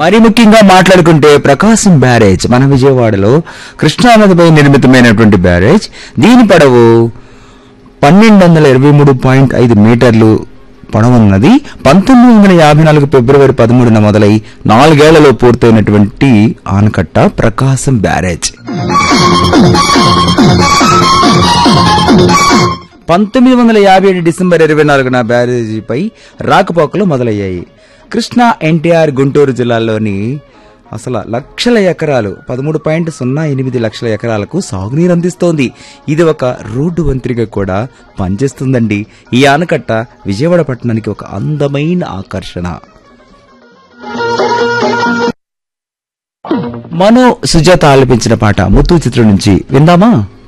మరి ముఖ్యంగా మాట్లాడుకుంటే ప్రకాశం బ్యారేజ్ మన విజయవాడలో కృష్ణానదిపై నిర్మితమైనటువంటి బ్యారేజ్ దీని పొడవు పన్నెండు వందల ఇరవై మూడు పాయింట్ ఐదు మీటర్లు పొడవున్నది పంతొమ్మిది వందల యాభై నాలుగు ఫిబ్రవరి పదమూడున మొదలై నాలుగేళ్లలో పూర్తయినటువంటి ఆనకట్ట ప్రకాశం బ్యారేజ్ పంతొమ్మిది వందల యాభై ఏడు డిసెంబర్ ఇరవై నాలుగున బ్యారేజీపై రాకపోకలు మొదలయ్యాయి కృష్ణా ఎన్టీఆర్ గుంటూరు జిల్లాల్లోని అసలు లక్షల ఎకరాలు పదమూడు పాయింట్ సున్నా ఎనిమిది లక్షల ఎకరాలకు సాగునీరు అందిస్తోంది ఇది ఒక రోడ్డు వంతెనగా కూడా పనిచేస్తుందండి ఈ ఆనకట్ట విజయవాడ పట్టణానికి ఒక అందమైన ఆకర్షణ మనో సుజాత ఆలపించిన పాట ముత్తు చిత్రం నుంచి విందామా